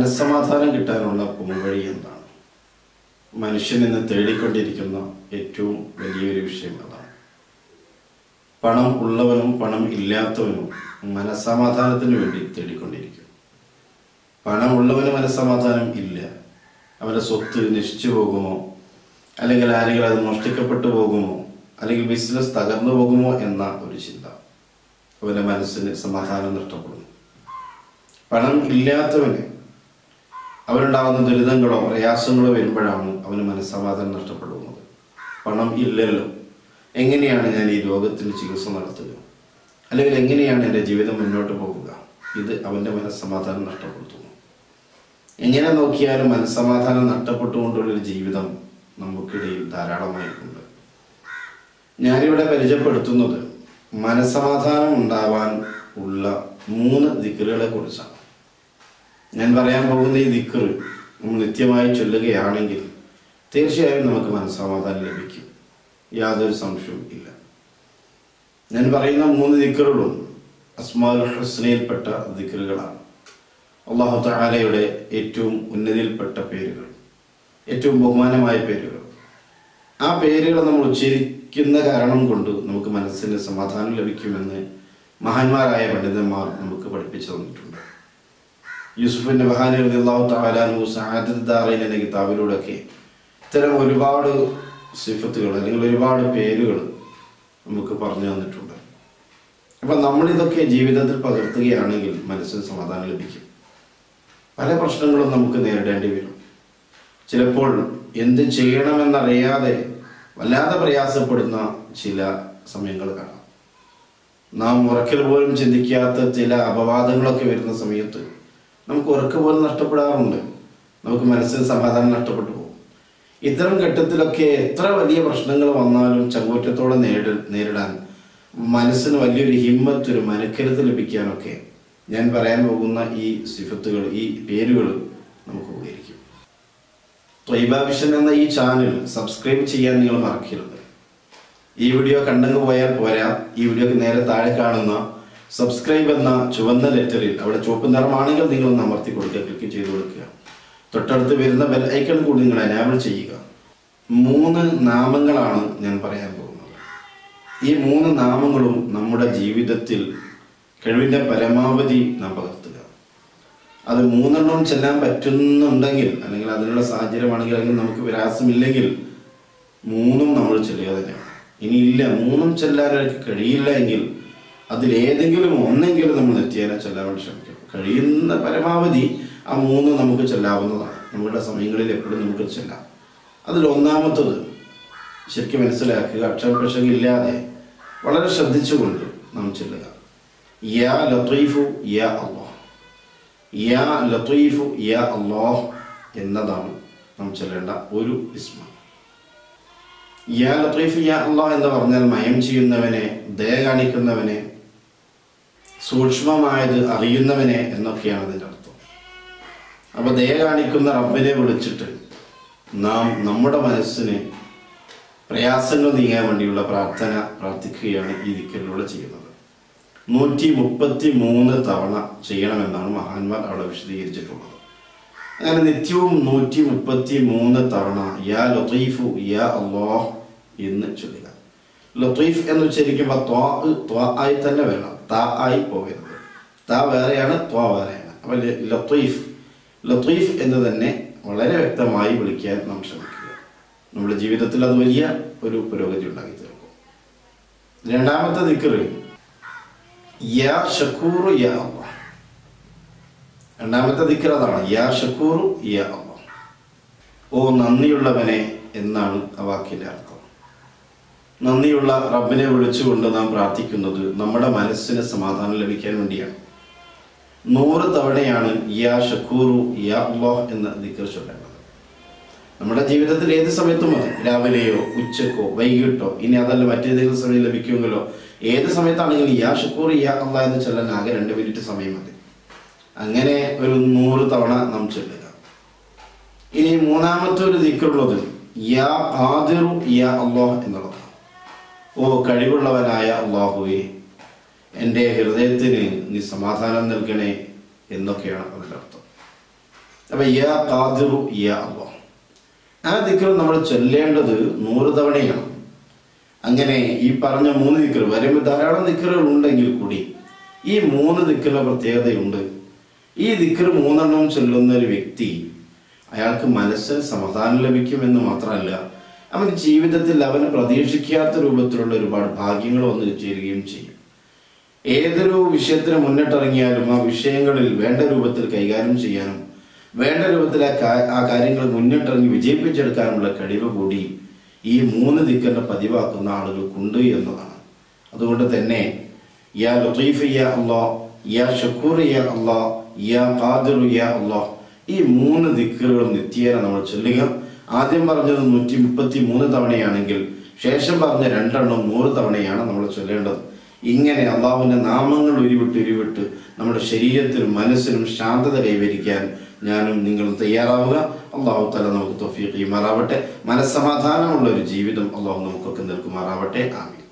മനസ്സമാധാനം കിട്ടാനുള്ള പോംവഴി എന്താണ് മനുഷ്യൻ ഇന്ന് തേടിക്കൊണ്ടിരിക്കുന്ന ഏറ്റവും വലിയൊരു വിഷയം അതാണ് പണം ഉള്ളവനും പണം ഇല്ലാത്തവനും മനസ്സമാധാനത്തിന് വേണ്ടി തേടിക്കൊണ്ടിരിക്കും പണം ഉള്ളവന് മനസ്സമാധാനം ഇല്ല അവൻ്റെ സ്വത്ത് നശിച്ചു പോകുമോ അല്ലെങ്കിൽ ആരെങ്കിലും അത് മോഷ്ടിക്കപ്പെട്ടു പോകുമോ അല്ലെങ്കിൽ ബിസിനസ് തകർന്നു പോകുമോ എന്ന ഒരു ചിന്ത അവൻ്റെ മനസ്സിന് സമാധാനം നഷ്ടപ്പെടുന്നു പണം ഇല്ലാത്തവന് അവരുണ്ടാകുന്ന ദുരിതങ്ങളോ പ്രയാസങ്ങളോ വരുമ്പോഴാണ് അവന് മനസ്സമാധാനം നഷ്ടപ്പെടുന്നത് പണം ഇല്ലല്ലോ എങ്ങനെയാണ് ഞാൻ ഈ രോഗത്തിന് ചികിത്സ നടത്തുക അല്ലെങ്കിൽ എങ്ങനെയാണ് എൻ്റെ ജീവിതം മുന്നോട്ട് പോകുക ഇത് അവൻ്റെ മനസ്സമാധാനം നഷ്ടപ്പെടുത്തുന്നു എങ്ങനെ നോക്കിയാലും മനസ്സമാധാനം നഷ്ടപ്പെട്ടുകൊണ്ടുള്ളൊരു ജീവിതം നമുക്കിടയിൽ ധാരാളമായിട്ടുണ്ട് ഞാനിവിടെ പരിചയപ്പെടുത്തുന്നത് മനസ്സമാധാനം ഉണ്ടാവാൻ ഉള്ള മൂന്ന് ദിക്കറുകളെ കുറിച്ചാണ് ഞാൻ പറയാൻ പോകുന്ന ഈ ദിക്കറ് നമ്മൾ നിത്യമായി ചൊല്ലുകയാണെങ്കിൽ തീർച്ചയായും നമുക്ക് മനസ്സമാധാനം ലഭിക്കും യാതൊരു സംശയവും ഇല്ല ഞാൻ പറയുന്ന മൂന്ന് ദിക്കറുകളും അസ്മാൽ ഹുസ്നയിൽപ്പെട്ട ദിക്കറുകളാണ് അള്ളാഹു താലയുടെ ഏറ്റവും ഉന്നതിയിൽപ്പെട്ട പേരുകൾ ഏറ്റവും ബഹുമാനമായ പേരുകൾ ആ പേരുകൾ നമ്മൾ ഉച്ചരിക്കുന്ന കാരണം കൊണ്ട് നമുക്ക് മനസ്സിന് സമാധാനം ലഭിക്കുമെന്ന് മഹാന്മാരായ പണ്ഡിതന്മാർ നമുക്ക് പഠിപ്പിച്ചു തന്നിട്ടുണ്ട് യൂസുഫ് നബഹാനി അള്ളാഹു താലാനു സാദാറൈൻ എന്ന കിതാബിലൂടെയൊക്കെ ഇത്തരം ഒരുപാട് സിഫത്തുകൾ അല്ലെങ്കിൽ ഒരുപാട് പേരുകൾ നമുക്ക് പറഞ്ഞു തന്നിട്ടുണ്ട് അപ്പം നമ്മളിതൊക്കെ ജീവിതത്തിൽ പകർത്തുകയാണെങ്കിൽ മനസ്സിന് സമാധാനം ലഭിക്കും പല പ്രശ്നങ്ങളും നമുക്ക് നേരിടേണ്ടി വരും ചിലപ്പോൾ എന്ത് ചെയ്യണമെന്നറിയാതെ വല്ലാതെ പ്രയാസപ്പെടുന്ന ചില സമയങ്ങൾ കാണാം നാം ഉറക്കൽ പോലും ചിന്തിക്കാത്ത ചില അപവാദങ്ങളൊക്കെ വരുന്ന സമയത്ത് നമുക്ക് ഉറക്ക പോലും നഷ്ടപ്പെടാറുണ്ട് നമുക്ക് മനസ്സിന് സമാധാനം നഷ്ടപ്പെട്ടു പോകും ഇത്തരം ഘട്ടത്തിലൊക്കെ എത്ര വലിയ പ്രശ്നങ്ങൾ വന്നാലും ചങ്കൂറ്റത്തോടെ നേരിട നേരിടാൻ മനസ്സിന് വലിയൊരു ഹിമ്മത്ത് ഒരു മനക്കരുത്ത് ലഭിക്കാനൊക്കെ ഞാൻ പറയാൻ പോകുന്ന ഈ സിഫത്തുകൾ ഈ പേരുകൾ നമുക്ക് ഉപകരിക്കും ത്വൈബ വിഷൻ എന്ന ഈ ചാനൽ സബ്സ്ക്രൈബ് ചെയ്യാൻ നിങ്ങൾ മറക്കരുത് ഈ വീഡിയോ കണ്ടങ്ങ് പോയാൽ പോരാ ഈ വീഡിയോക്ക് നേരെ താഴെ കാണുന്ന സബ്സ്ക്രൈബ് എന്ന ചുവന്ന ലെറ്ററിൽ അവിടെ ചുവപ്പ് നിറമാണെങ്കിൽ നിങ്ങൾ ഒന്ന് അമർത്തി കൊടുക്കുക ക്ലിക്ക് ചെയ്ത് കൊടുക്കുക തൊട്ടടുത്ത് വരുന്ന ബെൽ ഐക്കൺ കൂടി നിങ്ങൾ എനാബിൾ ചെയ്യുക മൂന്ന് നാമങ്ങളാണ് ഞാൻ പറയാൻ പോകുന്നത് ഈ മൂന്ന് നാമങ്ങളും നമ്മുടെ ജീവിതത്തിൽ കഴിവിൻ്റെ പരമാവധി നാം പകർത്തുക അത് മൂന്നെണ്ണം ചെല്ലാൻ പറ്റുന്നുണ്ടെങ്കിൽ അല്ലെങ്കിൽ അതിനുള്ള സാഹചര്യമാണെങ്കിൽ അല്ലെങ്കിൽ നമുക്ക് വിരാസമില്ലെങ്കിൽ മൂന്നും നമ്മൾ ചെല്ലുക തന്നെയാണ് ഇനി ഇല്ല മൂന്നും ചെല്ലാൻ എനിക്ക് കഴിയില്ല എങ്കിൽ അതിലേതെങ്കിലും ഒന്നെങ്കിലും നമ്മൾ നെറ്റിയാനെ ചെല്ലാൻ വേണ്ടി ശ്രമിക്കും കഴിയുന്ന പരമാവധി ആ മൂന്ന് നമുക്ക് ചെല്ലാവുന്നതാണ് നമ്മുടെ സമയങ്ങളിൽ എപ്പോഴും നമുക്ക് ചെല്ലാം അതിൽ ഒന്നാമത്തത് ശരിക്കും മനസ്സിലാക്കുക അക്ഷരപ്രശ്നമില്ലാതെ വളരെ ശ്രദ്ധിച്ചുകൊണ്ട് നാം ചെല്ലുക യാ ലത്തീഫു യാ അള്ളാഹ് യാ ലത്തീഫു യാ അള്ളാഹ് എന്നതാണ് നാം ചെല്ലേണ്ട ഒരു ഇസ്മ യാ ലത്തീഫ് യാ അള്ളാഹ് എന്ന് പറഞ്ഞാൽ മയം ചെയ്യുന്നവനെ ദയ കാണിക്കുന്നവനെ സൂക്ഷ്മമായത് അറിയുന്നവനെ എന്നൊക്കെയാണ് അതിൻ്റെ അർത്ഥം അപ്പൊ ദയ കാണിക്കുന്ന റബ്ബിനെ വിളിച്ചിട്ട് നാം നമ്മുടെ മനസ്സിന് പ്രയാസങ്ങൾ നീങ്ങാൻ വേണ്ടിയുള്ള പ്രാർത്ഥന പ്രാർത്ഥിക്കുകയാണ് ഈ ദിക്കലിലൂടെ ചെയ്യുന്നത് നൂറ്റി മുപ്പത്തി മൂന്ന് തവണ ചെയ്യണമെന്നാണ് മഹാന്മാർ അവിടെ വിശദീകരിച്ചിട്ടുള്ളത് അങ്ങനെ നിത്യവും നൂറ്റി മുപ്പത്തി മൂന്ന് തവണ യാ ലത്തീഫു യാ അള്ളാഹ് എന്ന് ചൊല്ലുക ലത്തീഫ് എന്ന് ഉച്ചരിക്കുമ്പോൾ ത്വാ ത്വാ ആയി തന്നെ വേണം താ ആയി പോകരുത് താ വേറെയാണ് ത്വാ വേറെയാണ് അപ്പോൾ ലത്തീഫ് ലത്തീഫ് എന്ന് തന്നെ വളരെ വ്യക്തമായി വിളിക്കാൻ നാം ശ്രമിക്കുക നമ്മുടെ ജീവിതത്തിൽ അത് വലിയ ഒരു പുരോഗതി ഉണ്ടാക്കി തീർക്കും രണ്ടാമത്തെ ദിക്കറ് യാ ഷക്കൂറു യാ അള്ളാഹ് രണ്ടാമത്തെ ദിക്കർ അതാണ് യാ ഷക്കൂറു യാ അള്ളാഹ് ഓ നന്ദിയുള്ളവനെ എന്നാണ് ആ വാക്കിന്റെ അർത്ഥം നന്ദിയുള്ള റബ്ബിനെ വിളിച്ചുകൊണ്ട് നാം പ്രാർത്ഥിക്കുന്നത് നമ്മുടെ മനസ്സിന് സമാധാനം ലഭിക്കാൻ വേണ്ടിയാണ് നൂറ് തവണയാണ് യാ ഷക്കൂറു യാ അള്ളാഹ് എന്ന ദിക്കർ ചൊല്ലേണ്ടത് നമ്മുടെ ജീവിതത്തിൽ ഏത് സമയത്തും മതി രാവിലെയോ ഉച്ചക്കോ വൈകിട്ടോ ഇനി അതല്ല മറ്റേതെങ്കിലും സമയം ലഭിക്കുമെങ്കിലോ ഏത് സമയത്താണെങ്കിലും യാ ഷക്കൂർ യാ അള്ളാഹ് എന്ന് ചൊല്ലാൻ ആകെ രണ്ട് മിനിറ്റ് സമയം മതി അങ്ങനെ ഒരു നൂറ് തവണ നാം ചൊല്ലുക ഇനി മൂന്നാമത്തെ ഒരു ദിക്കറുള്ളത് യാ ഖാദിറു യാ അള്ളാഹ് എന്നുള്ളതാണ് ഓ കഴിവുള്ളവനായ അള്ളാഹുവെ എൻ്റെ ഹൃദയത്തിന് നീ സമാധാനം നൽകണേ എന്നൊക്കെയാണ് അതിൻ്റെ അർത്ഥം അപ്പം യാ ഖാദിറു യാ അള്ളാഹ് ആ ദിക്ർ നമ്മൾ ചൊല്ലേണ്ടത് നൂറ് തവണയാണ് അങ്ങനെ ഈ പറഞ്ഞ മൂന്ന് ദിക്ർ വരുമ്പോൾ ധാരാളം ദിക്റുകൾ ഉണ്ടെങ്കിൽ കൂടി ഈ മൂന്ന് ദിക്റിന്റെ പ്രത്യേകതയുണ്ട് ഈ ദിക്ർ മൂന്നെണ്ണം ചൊല്ലുന്ന ഒരു വ്യക്തി അയാൾക്ക് മനസ്സിന് സമാധാനം ലഭിക്കുമെന്ന് മാത്രമല്ല അവൻ ജീവിതത്തിൽ അവന് പ്രതീക്ഷിക്കാത്ത രൂപത്തിലുള്ള ഒരുപാട് ഭാഗ്യങ്ങൾ വന്നു ചേരുകയും ചെയ്യും ഏതൊരു വിഷയത്തിന് മുന്നിട്ടിറങ്ങിയാലും ആ വിഷയങ്ങളിൽ വേണ്ട രൂപത്തിൽ കൈകാര്യം ചെയ്യാനും വേണ്ട രൂപത്തിൽ ആ കാ- ആ കാര്യങ്ങൾ മുന്നിട്ടിറങ്ങി വിജയിപ്പിച്ചെടുക്കാനുള്ള കഴിവ് കൂടി ഈ മൂന്ന് ദിക്കറിനെ പതിവാക്കുന്ന ആളുകൾക്കുണ്ട് എന്നതാണ് അതുകൊണ്ട് തന്നെ യാ ലത്തീഫ് യാ അള്ളാ യാ ഷക്കൂർ യാ അള്ളാ യാ ഖാദിർ യാ അള്ളാ ഈ മൂന്ന് ദിക്കറുകളും നിത്യേന നമ്മൾ ചൊല്ലുക ആദ്യം പറഞ്ഞത് നൂറ്റി മുപ്പത്തി മൂന്ന് തവണയാണെങ്കിൽ ശേഷം പറഞ്ഞ രണ്ടെണ്ണം നൂറ് തവണയാണ് നമ്മൾ ചൊല്ലേണ്ടത് ഇങ്ങനെ അള്ളാഹുവിൻ്റെ നാമങ്ങൾ ഉരുവിട്ട് ഉരുവിട്ട് നമ്മുടെ ശരീരത്തിനും മനസ്സിനും ശാന്തത കൈവരിക്കാൻ ഞാനും നിങ്ങളും തയ്യാറാവുക അള്ളാഹു തല നമുക്ക് തൊഫീഖ് ചെയ്യുമാറാവട്ടെ മനസ്സമാധാനമുള്ള ഒരു ജീവിതം അള്ളാഹു നമുക്കൊക്കെ നിൽക്കുമാറാവട്ടെ ആമീൻ